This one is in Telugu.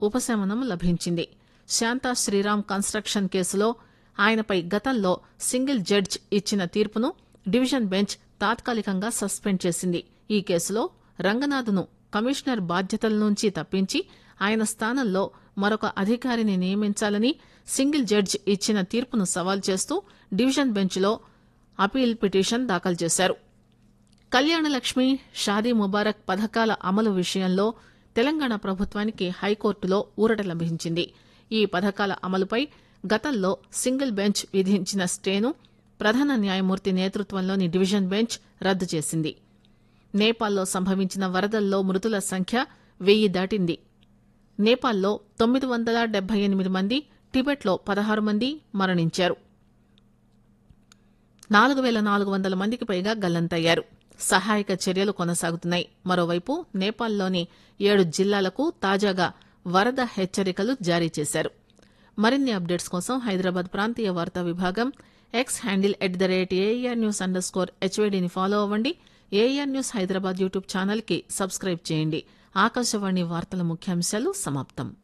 ఉపశమనం లభించింది శాంతా శ్రీరామ్ కన్స్ట్రక్షన్ కేసులో ఆయనపై గతంలో సింగిల్ జడ్జ్ ఇచ్చిన తీర్పును డివిజన్ బెంచ్ తాత్కాలికంగా సస్పెండ్ చేసింది ఈ కేసులో రంగనాథ్ను కమిషనర్ బాధ్యతల నుంచి తప్పించి ఆయన స్థానంలో మరొక అధికారిని నియమించాలని సింగిల్ జడ్జ్ ఇచ్చిన తీర్పును సవాల్ చేస్తూ డివిజన్ బెంచ్లో అపీల్ పిటిషన్ దాఖలు చేశారు కళ్యాణలక్ష్మి షాదీ ముబారక్ పథకాల అమలు విషయంలో తెలంగాణ ప్రభుత్వానికి హైకోర్టులో ఊరట లభించింది ఈ పథకాల అమలుపై గతంలో సింగిల్ బెంచ్ విధించిన స్టేను ప్రధాన న్యాయమూర్తి నేతృత్వంలోని డివిజన్ బెంచ్ రద్దు చేసింది నేపాల్లో సంభవించిన వరదల్లో మృతుల సంఖ్య వెయ్యి దాటింది నేపాల్లో తొమ్మిది వందల డెబ్బై ఎనిమిది మంది టిబెట్లో పదహారు మంది మరణించారు నాలుగు వేల నాలుగు వందల మందికి పైగా గల్లంతయ్యారు సహాయక చర్యలు కొనసాగుతున్నాయి మరోవైపు నేపాల్లోని ఏడు జిల్లాలకు తాజాగా వరద హెచ్చరికలు జారీ చేశారు మరిన్ని అప్డేట్స్ కోసం హైదరాబాద్ ప్రాంతీయ వార్తా విభాగం X handle at the rate air news underscore హెచ్వైడీని ఫాలో అవ్వండి air news Hyderabad YouTube channel కి సబ్స్క్రైబ్ చేయండి ఆకాశవాణి వార్తల ముఖ్యాంశాలు సమాప్తం